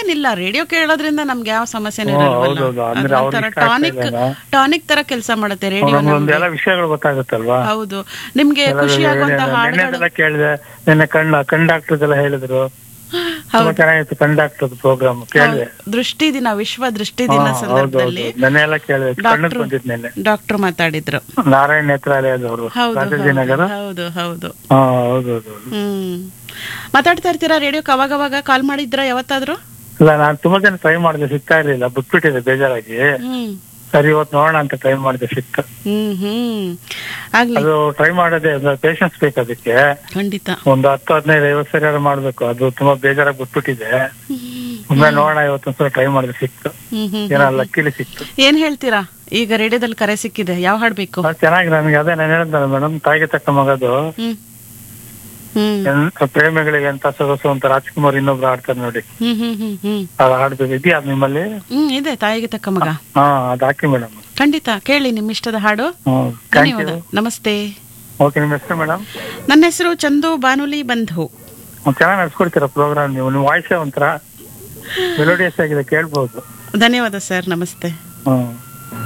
ಹಂಗೇನಿಲ್ಲ ರೇಡಿಯೋ ಕೇಳೋದ್ರಿಂದ ನಮ್ಗೆ ಯಾವ ಸಮಸ್ಯೆನೂ ಹ್ಮ್, ಇರಲ್ವಲ್ಲ ಹೌದೌದು. ಅಂದ್ರೆ ಅವ್ರಿಗೆ ಅದೊಂಥರ ಇಷ್ಟ ಆಗ್ತಾ ಟಾನಿಕ್ ಇದೆನಾ? ಟಾನಿಕ್ ತರ ಕೆಲಸ ಮಾಡುತ್ತೆ ರೇಡಿಯೋ ಒಂದೊಂದೆಲ್ಲ ವಿಷಯಗಳು ಗೊತ್ತಾಗುತ್ತಲ್ವಾ ಹೌದು ನಿಮ್ಗೆ ಖುಷಿ ಆಗುವಂತ ಹಾಡುಗಳು ನೆನ್ನೆದೆಲ್ಲ ಕೇಳಿದೆ ನಿನ್ನೆ ಕಣ್ಣ ಕಣ್ ಡಾಕ್ಟರ್ದೆಲ್ಲ ಹೇಳಿದ್ರು ತುಂಬಾ ಚೆನ್ನಾಗಿತ್ತು ಕಣ್ ಡಾಕ್ಟರ್ ಪ್ರೋಗ್ರಾಮ್ ಕೇಳಿದೆ ದೃಷ್ಟಿ ದಿನ ವಿಶ್ವ ದೃಷ್ಟಿ ದಿನ ಹೌದೌದು ಸಂದರ್ಭದಲ್ಲಿ ನೆನ್ನೆ ಎಲ್ಲ ಕೇಳಿದೆ ಕಣ್ಣಕ್ ಡಾಕ್ಟ್ರು ಬಂದಿದ್ ನೆನ್ನೆ ಡಾಕ್ಟರ್ ಮಾತಾಡಿದ್ರು ನಾರಾಯಣ ನೇತ್ರಾಲಯದವರು ಹೌದು ರಾಜಾಜಿನಗರ ಹೌದು ಹೌದು ಹಾ ಹೌದೌದು ಹ್ಮ್ ಮಾತಾಡ್ತಾ ಇರ್ತೀರಾ ರೇಡಿಯೋಕ್ಕೆ ಅವಾಗ ಅವಾಗ ಕಾಲ್ ಮಾಡಿದ್ರ ಯಾವತ್ತಾದ್ರೂ ಇಲ್ಲ ನಾನ್ ತುಂಬಾ ಜನ ಟ್ರೈ ಮಾಡಿದೆ ಸಿಗ್ತಾ ಇರ್ಲಿಲ್ಲ ಬಿಟ್ಬಿಟ್ಟಿದೆ ಬೇಜಾರಾಗಿ ಹ್ಮ್ ಸರಿ ಇವತ್ತು ನೋಡೋಣ ಅಂತ ಟ್ರೈ ಮಾಡಿದೆ ಸಿಕ್ತ ಹ್ಮ್ ಹ್ಮ್ ಆಗ್ಲಿ ಅದು ಟ್ರೈ ಮಾಡೋದೇ ಪೇಷನ್ಸ್ ಬೇಕು ಅದಕ್ಕೆ ಖಂಡಿತ ಒಂದು ಹತ್ತು ಹದಿನೈದು ಐವತ್ತು ಸರಿ ಮಾಡ್ಬೇಕು ಅದು ತುಂಬಾ ಬೇಜಾರಾಗಿ ಬಿಟ್ಬಿಟ್ಟಿದೆ ಒಮ್ಮೆ ನೋಡೋಣ ಇವತ್ತೊಂದ್ಸಲ ಟ್ರೈ ಮಾಡಿದ್ರೆ ಸಿಕ್ತು ಹ್ಮ್ ಹ್ಮ್ ಏನೋ ಲಕ್ಕಿಲಿ ಸಿಕ್ತು ಏನ್ ಹೇಳ್ತೀರಾ ಈಗ ರೇಡಿಯೋದಲ್ಲಿ ಕರೆ ಸಿಕ್ಕಿದೆ ಯಾವ ಹಾಡ್ ಬೇಕು ಅದ್ ಚೆನ್ನಾಗಿ ನನಗೆ ಅದೇ ನಾನು ಹೇಳಿದ್ನಲ್ಲ ಮೇಡಮ್ ತಾಯಿಗೆ ತಕ್ಕ ಮಗದು ಹ್ಮ್ ಹ್ಮ್ ಎನ್- ಪ್ರೇಮಿಗಳಿಗೆ ಎಂತ ಸೊಗಸು ಅಂತ ರಾಜ್ಕುಮಾರ್ ಇನ್ನೊಬ್ರು ಆಡ್ತಾರೆ ನೋಡಿ ಹ್ಮ್ ಹ್ಮ್ ಹ್ಮ್ ಹ್ಮ್ ಅದು ಹಾಡ್ಬೇಕು ಇದೆಯಾ ಅದ್ ನಿಮ್ಮಲ್ಲಿ ಹ್ಮ್ ಇದೆ ತಾಯಿಗೆ ತಕ್ಕ ಮಗ ಹಾ ಅದ್ ಹಾಕಿ ಮೇಡಮ್ ಖಂಡಿತ ಕೇಳಿ ನಿಮ್ ಇಷ್ಟದ ಹಾಡು ಹ್ಮ್ ಥ್ಯಾಂಕ್ ಧನ್ಯವಾದ ಯು ನಮಸ್ತೆ ಓಕೆ ನಿಮ್ಮ ಹೆಸರು ಮೇಡಮ್ ನನ್ನ ಹೆಸರು ಚಂದು ಬಾನುಲಿ ಬಂಧು ಚೆನ್ನಾಗಿ ನಡ್ಸ್ಕೊಡ್ತೀರಾ ಪ್ರೋಗ್ರಾಮ್ ನೀವು ನಿಮ್ಮ ವಾಯ್ಸೇ ಒಂಥರ ಮೆಲೋಡಿಯಸ್ ಆಗಿದೆ ಕೇಳ್ಬೋದು ಧನ್ಯವಾದ ಸರ್ ನಮಸ್ತೆ ಹ್ಮ್